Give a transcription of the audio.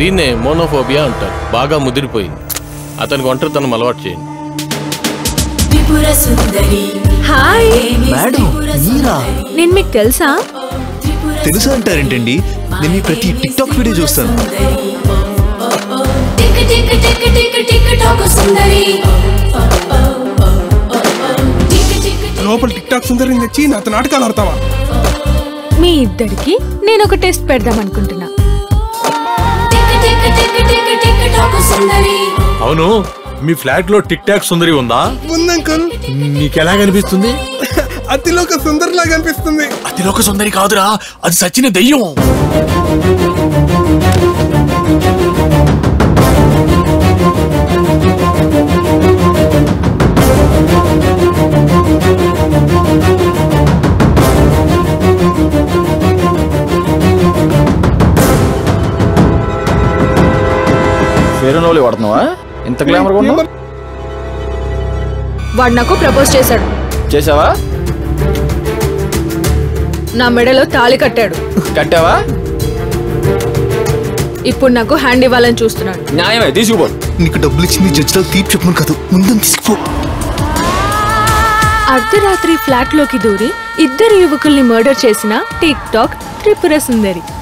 దీన్నే మోనోఫోబియా అంటారు బాగా ముదిరిపోయింది అతనికి ఒంటరితనం అలవాటు చేయండి త్రిపుర సుందరి హాయ్ మేడం మీరా నేను మీకు తెలుసా తెలుసా అంటారేంటండి నేను మీ ప్రతి టిక్ టాక్ వీడియో చూస్తాను tick tick tick tick tick talk Sundari tick tick లోపల టిక్ టాక్ సుందరిని తెచ్చి నాతో నాటకాలు ఆడతావా మీ ఇద్దరికి నేను ఒక టెస్ట్ పెడదాం అనుకుంటున్నా tick tick tick tick tick talk Sundari అవును మీ ఫ్లాట్ లో టిక్ టాక్ సుందరి ఉందా ఉందంకుల్ నీకెలా కనిపిస్తుంది అతిలోక సుందరిలాగా అనిపిస్తుంది అతిలోక సుందరి కాదురా అది సచిన దెయ్యం ఫేర్ ఓన్లీ వాడుతున్నావా ఇంత గ్లామర్ ఉన్నావు వాడు నాకు ప్రపోజ్ చేశాడు చేసావా నా మెడలో తాళి కట్టాడు కట్టావా ఇప్పుడు నాకు హ్యాండ్ ఇవ్వాలని చూస్తున్నాడు న్యాయమే తీసుకుపో నీకు డబ్బులు ఇచ్చింది జడ్జిలో తీపి చెప్పను కాదు ముందని తీసుకో అర్ధరాత్రి ఫ్లాట్ లోకి దూరి ఇద్దరు యువకుల్ని మర్డర్ చేసిన టిక్ టాక్ త్రిపుర సుందరి